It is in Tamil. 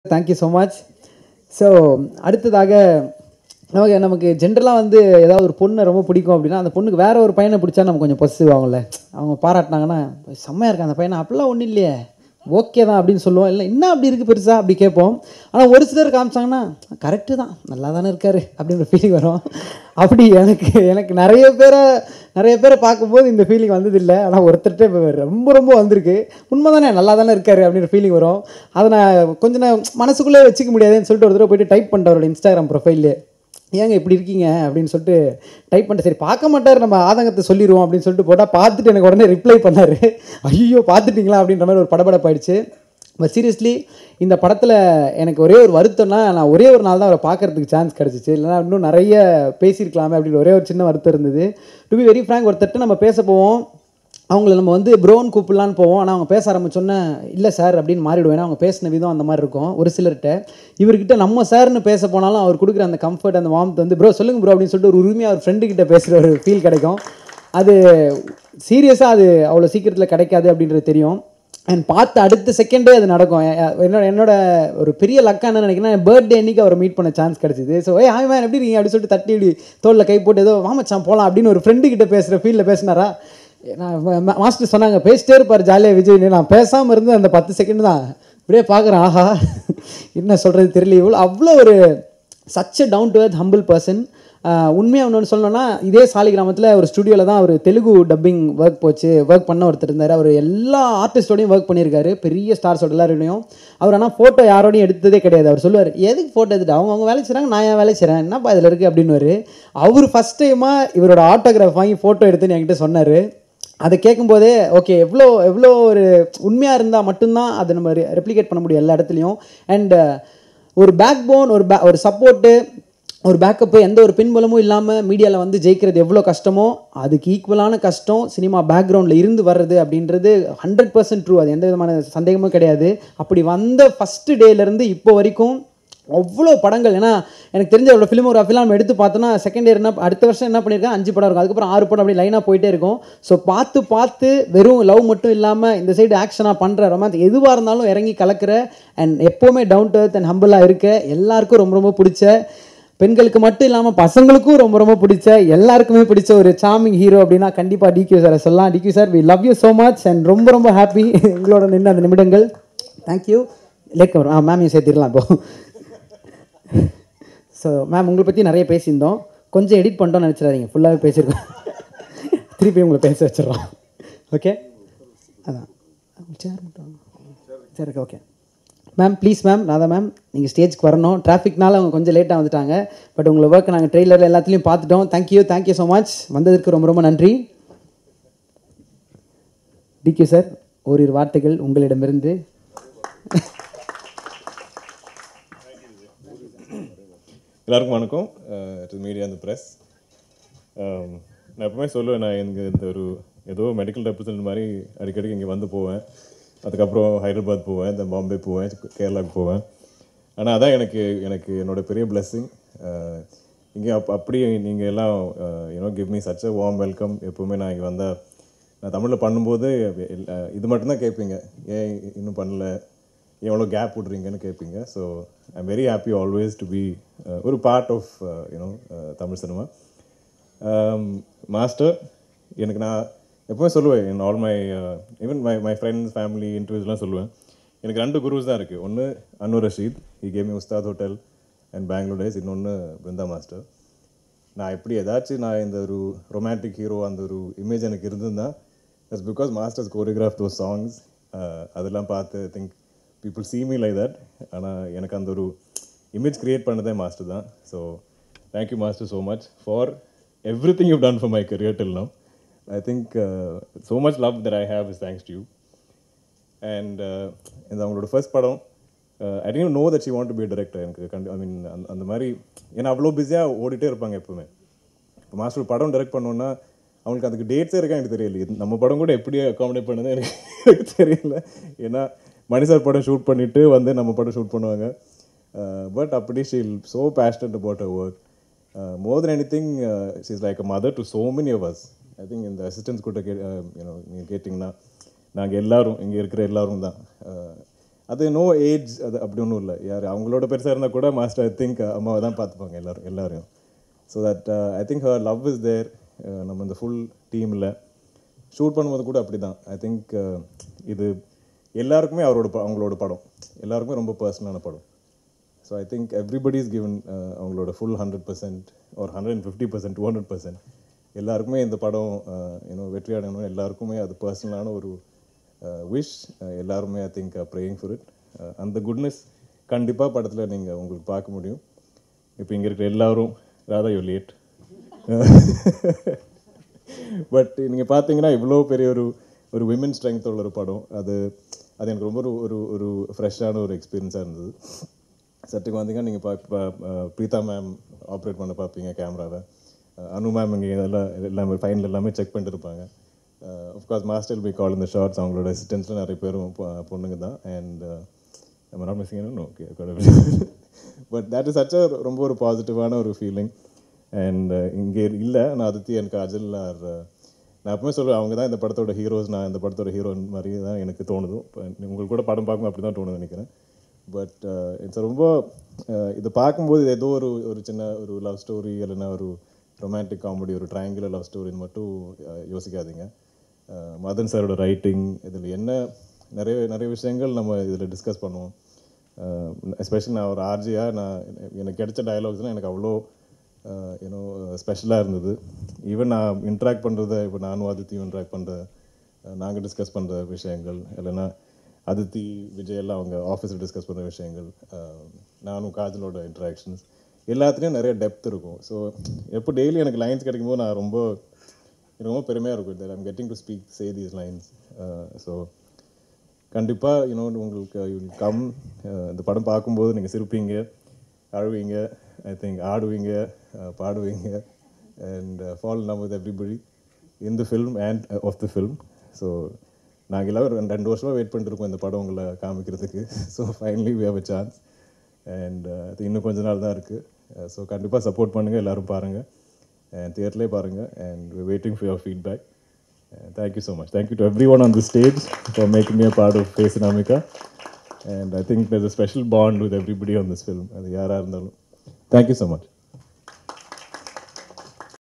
தேங்க்யூ ஸோ மச் ஸோ அடுத்ததாக நமக்கு நமக்கு ஜென்ரலாக வந்து ஏதாவது ஒரு பொண்ணை ரொம்ப பிடிக்கும் அப்படின்னா அந்த பொண்ணுக்கு வேற ஒரு பையனை பிடிச்சா நம்ம கொஞ்சம் பொசிட்டிவ் ஆகும்ல அவங்க பாராட்டினாங்கன்னா செம்மையாக இருக்கு அந்த பையனை அப்படிலாம் ஒன்றும் இல்லையே ஓகே தான் அப்படின்னு சொல்லுவோம் இல்லை என்ன அப்படி இருக்குது பெருசா அப்படி கேட்போம் ஆனால் ஒரு சிலர் காமிச்சாங்கன்னா கரெக்டு தான் நல்லா தானே இருக்காரு அப்படின்ற ஃபீலிங் வரும் அப்படி எனக்கு எனக்கு நிறைய பேரை நிறைய பேரை பார்க்கும்போது இந்த ஃபீலிங் வந்ததில்லை ஆனால் ஒருத்தர்கிட்ட இப்ப ரொம்ப ரொம்ப வந்திருக்கு உண்மை தானே நல்லா தானே இருக்காரு அப்படின்ற ஃபீலிங் வரும் அதை நான் கொஞ்சம் நான் மனசுக்குள்ளே வச்சுக்க முடியாதுன்னு சொல்லிட்டு ஒரு தடவை போயிட்டு டைப் பண்ணிட்டேன் அவரோட இன்ஸ்டாகிராம் ப்ரொஃபைல்லே ஏங்க இப்படி இருக்கீங்க அப்படின்னு சொல்லிட்டு டைப் பண்ணிட்டு சரி பார்க்க மாட்டார் நம்ம ஆதங்கத்தை சொல்லிடுவோம் அப்படின்னு சொல்லிட்டு போட்டால் பார்த்துட்டு எனக்கு உடனே ரிப்ளை பண்ணார் ஐயோ பார்த்துட்டீங்களா அப்படின்ற மாதிரி ஒரு படபடப்பாயிடுச்சு பட் சீரியஸ்லி இந்த படத்தில் எனக்கு ஒரே ஒரு வருத்தம்னா நான் ஒரே ஒரு நாள் தான் அவரை பார்க்கறதுக்கு சான்ஸ் கிடச்சிச்சு இல்லைனா இன்னும் நிறைய பேசியிருக்கலாமே அப்படின்னு ஒரே ஒரு சின்ன வருத்தம் இருந்தது டு பி வெரி ஃப்ராங்க் ஒருத்தட்ட நம்ம பேச போவோம் அவங்கள நம்ம வந்து ப்ரோன்னு கூப்பிடலான்னு போவோம் ஆனால் அவங்க பேச ஆரம்பிச்சோன்னே இல்லை சார் அப்படின்னு மாறிடுவோம் ஏன்னா அவங்க பேசின விதம் அந்த மாதிரி இருக்கும் ஒரு சிலர்கிட்ட இவர்கிட்ட நம்ம சார்னு பேச போனாலும் அவர் கொடுக்குற அந்த கம்ஃபர்ட் அந்த வார்ம்த் வந்து ப்ரோ சொல்லுங்க ப்ரோ அப்படின்னு சொல்லிட்டு ஒரு உரிமையாக ஒரு ஃப்ரெண்டு கிட்ட பேசுகிற ஒரு ஃபீல் கிடைக்கும் அது சீரியஸாக அது அவ்வளோ சீக்கிரத்தில் கிடைக்காது அப்படின்றது தெரியும் அண்ட் பார்த்த அடுத்த செகண்டே அது நடக்கும் எ- எ- என்னோட என்னோட ஒரு பெரிய லக்கா என்ன நினைக்கிறேன் பர்த்டே அன்னைக்கு அவரை மீட் பண்ண சான்ஸ் கிடச்சிது ஸோ ஏ ஹாய் மேன் எப்படி இருக்கீங்க அப்படின்னு சொல்லிட்டு தட்டி இப்படி தோளில் கை போட்டு ஏதோ வாமச்சான் போகலாம் அப்படின்னு ஒரு ஃப்ரெண்டு கிட்ட பேசுகிற ஃபீலில் பேசினாரா நான் மாஸ்டர் சொன்னாங்க பேசிட்டே இருப்பார் ஜாலியாக விஜய் நான் பேசாமல் இருந்து அந்த பத்து செகண்ட் தான் இப்படியே பார்க்குறேன் ஆஹா என்ன சொல்கிறது தெரியல இவ்வளோ அவ்வளோ ஒரு such down to earth humble person உண்மையாக ஒன்று சொல்லணும்னா இதே சாலி கிராமத்தில் ஒரு ஸ்டுடியோவில் தான் அவர் தெலுங்கு டப்பிங் ஒர்க் போச்சு ஒர்க் பண்ண ஒருத்தர் இருந்தார் அவர் எல்லா ஆர்டிஸ்டோடையும் ஒர்க் பண்ணியிருக்காரு பெரிய ஸ்டார்ஸோட எல்லாரோடையும் அவர் ஆனால் ஃபோட்டோ யாரோடையும் எடுத்ததே கிடையாது அவர் சொல்லுவார் எதுக்கு ஃபோட்டோ எடுத்துட்டு அவங்க அவங்க வேலை செய்கிறாங்க நான் ஏன் வேலை செய்கிறேன் என்னப்பா இதில் இருக்குது அப்படின்னு அவர் ஃபஸ்ட் டைமாக இவரோட ஆட்டோகிராஃப் வாங்கி ஃபோட்டோ எடுத்துன்னு என்கிட்ட சொன்னார் அதை கேட்கும்போதே ஓகே எவ்வளோ எவ்வளோ ஒரு உண்மையாக இருந்தால் மட்டும்தான் அதை நம்ம ரெப்ளிகேட் பண்ண முடியும் எல்லா இடத்துலையும் அண்ட் ஒரு பேக் போன் ஒரு பே ஒரு சப்போர்ட்டு ஒரு பேக்கப்பு எந்த ஒரு பின்புலமும் இல்லாமல் மீடியாவில் வந்து ஜெயிக்கிறது எவ்வளோ கஷ்டமோ அதுக்கு ஈக்குவலான கஷ்டம் சினிமா பேக்ரவுண்டில் இருந்து வர்றது அப்படின்றது ஹண்ட்ரட் பர்சன்ட் ட்ரூ அது எந்த விதமான சந்தேகமும் கிடையாது அப்படி வந்த ஃபஸ்ட்டு டேலேருந்து இப்போ வரைக்கும் அவ்வளோ படங்கள் ஏன்னா எனக்கு தெரிஞ்ச அவ்வளோ ஃபிலிமோகிராஃபிலாம் நம்ம எடுத்து பார்த்தோன்னா செகண்ட் இயர் என்ன அடுத்த வருஷம் என்ன பண்ணியிருக்கேன் அஞ்சு படம் இருக்கும் அதுக்கப்புறம் ஆறு படம் அப்படி லைனாக போயிட்டே இருக்கும் ஸோ பார்த்து பார்த்து வெறும் லவ் மட்டும் இல்லாமல் இந்த சைடு ஆக்ஷனாக பண்ணுற ரொமான்ஸ் எதுவாக இருந்தாலும் இறங்கி கலக்கிற அண்ட் எப்போவுமே டவுன் டு earth அண்ட் ஹம்பிளாக இருக்க எல்லாருக்கும் ரொம்ப ரொம்ப பிடிச்ச பெண்களுக்கு மட்டும் இல்லாமல் பசங்களுக்கும் ரொம்ப ரொம்ப பிடிச்ச எல்லாருக்குமே பிடிச்ச ஒரு சாமிங் ஹீரோ அப்படின்னா கண்டிப்பாக டிக்யூ சாரை சொல்லலாம் DQ sir we love you so much and ரொம்ப ரொம்ப ஹாப்பி எங்களோட நின்று அந்த நிமிடங்கள் தேங்க்யூ லேக் வரும் ஆ மேமையும் சேர்த்திடலாம் இப்போ ஸோ மேம் உங்களை பற்றி நிறைய பேசியிருந்தோம் கொஞ்சம் எடிட் பண்ணிட்டோம்னு நினச்சிடாதீங்க ஃபுல்லாகவே பேசியிருக்கோம் திருப்பி உங்களை பேச வச்சிடுறோம் ஓகே அதான் சேர் மட்டும் சரி okay ma'am please ma'am Radha ma'am நீங்கள் ஸ்டேஜ்க்கு வரணும் டிராஃபிக்னால அவங்க கொஞ்சம் லேட்டாக வந்துட்டாங்க பட் உங்களை ஒர்க் நாங்கள் ட்ரெய்லரில் எல்லாத்துலேயும் பார்த்துட்டோம் தேங்க்யூ தேங்க்யூ ஸோ மச் வந்ததற்கு ரொம்ப ரொம்ப நன்றி டிகே சார் ஓரிரு வார்த்தைகள் உங்களிடமிருந்து எல்லாருக்கும் வணக்கம் டு மீடியா அந்த ப்ரெஸ் நான் எப்பவுமே சொல்லுவேன் நான் எனக்கு இந்த ஒரு ஏதோ மெடிக்கல் ரெப்ரசன்ட் மாதிரி அடிக்கடி இங்கே வந்து போவேன் அதுக்கப்புறம் ஹைதராபாத் போவேன் இந்த பாம்பே போவேன் கேரளாவுக்கு போவேன் ஆனால் அதான் எனக்கு எனக்கு என்னோட பெரிய பிளெஸ்ஸிங் இங்கே அப் அப்படியே நீங்கள் எல்லாம் you know give me such a warm welcome எப்போவுமே நான் இங்கே வந்தால் நான் தமிழில் பண்ணும்போது எல்லா- இது மட்டும்தான் கேட்பீங்க ஏன் இன்னும் பண்ணல எவ்வளோ கேப் விட்றீங்கன்னு கேட்பீங்க so I'm very happy always to be ஒரு part of you know Tamil cinema master எனக்கு நான் எப்பவுமே சொல்லுவேன் in all my even my my friends family இன்டர்வியூஸ்லாம் சொல்லுவேன் எனக்கு ரெண்டு குருஸ் தான் இருக்குது ஒன்று அன்வர் ரஷீத் இ கேமி Ustad hotel and Bangalore days இன்னொன்று பிருந்தா மாஸ்டர் நான் எப்படி ஏதாச்சும் நான் இந்த ஒரு ரொமான்டிக் ஹீரோ அந்த ஒரு இமேஜ் எனக்கு இருந்திருந்தா it's because masters choreograph those songs அதெல்லாம் பார்த்து think people see me like that ஆனால் எனக்கு அந்த ஒரு இமேஜ் கிரியேட் பண்ணதே மாஸ்டர் தான் so thank you master so much for every thing you done for my career till now I think so much love that I have is thanks to you and இந்த அவங்களோட ஃபர்ஸ்ட் படம் I didn't know that she want to be director எனக்கு கண்டி ஐ மீன் அந்த அந்த மாதிரி ஏன்னா அவ்வளோ பிஸியாக ஓடிட்டே இருப்பாங்க எப்பவுமே இப்போ மாஸ்டர் படம் டைரக்ட் பண்ணோன்னா அவங்களுக்கு அதுக்கு டேட்ஸே இருக்கா எனக்கு தெரியல இது நம்ம படம் கூட எப்படி அக்காமடேட் பண்ணது எனக்கு எனக்கு தெரியல ஏன்னா மணி சார் படம் ஷூட் பண்ணிவிட்டு வந்து நம்ம படம் ஷூட் பண்ணுவாங்க பட் அப்படி she'll so passionate about a work more then any thing is like a mother to so many of us I think இந்த அசிஸ்டன்ஸ் கூட கே யூனோ நீங்கள் கேட்டிங்கன்னா நாங்கள் எல்லாரும் இங்கே இருக்கிற எல்லாரும் தான் அது நோ ஏஜ் அது அப்படி ஒன்றும் இல்லை யார் அவங்களோட பெருசாக இருந்தால் கூட மாஸ்டர் ஐ திங்க் அம்மாவை தான் பார்த்துப்பாங்க எல்லாரும் எல்லாரையும் so that I think her love is there நம்ம இந்த ஃபுல் டீமில் ஷூட் பண்ணும்போது கூட அப்படி தான் ஐ திங்க் இது எல்லாருக்குமே அவரோட ப- அவங்களோட படம் எல்லாருக்குமே ரொம்ப பர்சனலான படம் so I think everybody is given அவங்களோட ஃபுல் ஹண்ட்ரட் பர்சன்ட் ஒரு hundred and fifty percent two hundred percent எல்லாருக்குமே இந்த படம் யூனோ வெற்றி அடையணும் எல்லாருக்குமே அது பர்சனலான ஒரு விஷ் எல்லாருமே I think praying for it அந்த குட்னஸ் கண்டிப்பாக படத்தில் நீங்கள் உங்களுக்கு பார்க்க முடியும் இப்போ இங்கே இருக்கிற எல்லாரும் ராதா யூ லேட் பட் நீங்கள் பார்த்தீங்கன்னா இவ்வளோ பெரிய ஒரு ஒரு விமன் ஸ்ட்ரென்த் உள்ள ஒரு படம் அது அது எனக்கு ரொம்ப ஒரு ஒரு ஒரு ஃப்ரெஷ்ஷான ஒரு எக்ஸ்பீரியன்ஸாக இருந்தது சட்டுக்கு வந்தீங்கன்னா நீங்கள் பா பா- அஹ் பிரீதா மேம் ஆப்ரேட் பண்ண பார்ப்பீங்க கேமராவை அனு மேம் இங்கே இதெல்லாம் எல்லாமே ஃபைனல் எல்லாமே செக் பண்ணிட்டு இருப்பாங்க ஆஃப்கோர்ஸ் மாஸ்டர் பி கால் இந்த ஷார்ட்ஸ் அவங்களோட அசிஸ்டன்ஸில் நிறைய பேரும் பொ- பொண்ணுங்க தான் அண்ட் நம்ம not missing okay but that is such ரொம்ப ஒரு பாசிட்டிவான ஒரு ஃபீலிங் அண்ட் இங்கே இல்லை நான் அதித்தி எனக்கு அஜல் ஆர் நான் எப்பவுமே சொல்லுவேன் அவங்க தான் இந்த படத்தோட ஹீரோஸ் நான் இந்த படத்தோட ஹீரோயின் மாதிரி தான் எனக்கு தோணுது இப்போ உங்களுக்கு கூட படம் பார்க்கும்போது அப்படி தான் தோணுது நினைக்கிறேன் பட் இட்ஸ் ரொம்ப அஹ், இதை பார்க்கும்போது இது ஏதோ ஒரு ஒரு சின்ன ஒரு லவ் ஸ்டோரி இல்லைன்னா ஒரு ரொமான்டிக் காமெடி ஒரு ட்ரையாங்குலர் லவ் ஸ்டோரின்னு மட்டும் அஹ், யோசிக்காதீங்க அஹ், மதன் சாரோட ரைட்டிங் இதில் என்ன நிறைய நிறைய விஷயங்கள் நம்ம இதில் டிஸ்கஸ் பண்ணுவோம் எஸ்பெஷலி நான் ஒரு ஆர்ஜியாக நான் எனக்கு கிடைச்ச டயலாக்ஸ்லாம் எனக்கு அவ்வளோ யூனோ ஸ்பெஷலாக இருந்தது ஈவன் நான் இன்ட்ராக்ட் பண்ணுறத இப்போ நானும் அதித்தியும் இன்ட்ராக்ட் பண்ணுற நாங்கள் டிஸ்கஸ் பண்ணுற விஷயங்கள் இல்லைன்னா அதித்தி விஜய் எல்லாம் அவங்க ஆஃபீஸில் டிஸ்கஸ் பண்ணுற விஷயங்கள் அஹ், நானும் காஜலோட இன்ட்ராக்ஷன்ஸ் எல்லாத்துலேயும் நிறைய டெப்த் இருக்கும் ஸோ எப்போ டெய்லி எனக்கு லைன்ஸ் கிடைக்கும் போது நான் ரொம்ப எனக்கு ரொம்ப பெருமையாக இருக்கும் I'm getting to speak say these lines so கண்டிப்பாக யூனோ உங்களுக்கு யூ கம் இந்த படம் பார்க்கும்போது நீங்கள் சிரிப்பீங்க அழுவீங்க ஐ திங்க் ஆடுவீங்க அஹ், பாடுவீங்க அண்ட் ஃபால் நம் with everybody in the film and of the film so நாங்கள் எல்லாம் ஒரு ரெண்டு ரெண்டு வருஷமாக வெயிட் பண்ணிட்டு இருக்கோம் இந்த படம் உங்களை காமிக்கிறதுக்கு so finally we have a chance and அது இன்னும் கொஞ்ச நாள் தான் இருக்குது ஸோ கண்டிப்பாக சப்போர்ட் பண்ணுங்கள் எல்லோரும் பாருங்கள் அண்ட் தியேட்டர்லேயே பாருங்கள் and waiting for your feedback thank you so much. Thank you to everyone on the stage for making me a part of Face Namika. And I think there's a special bond with everybody on this film. அது யாரா இருந்தாலும். Thank you so much.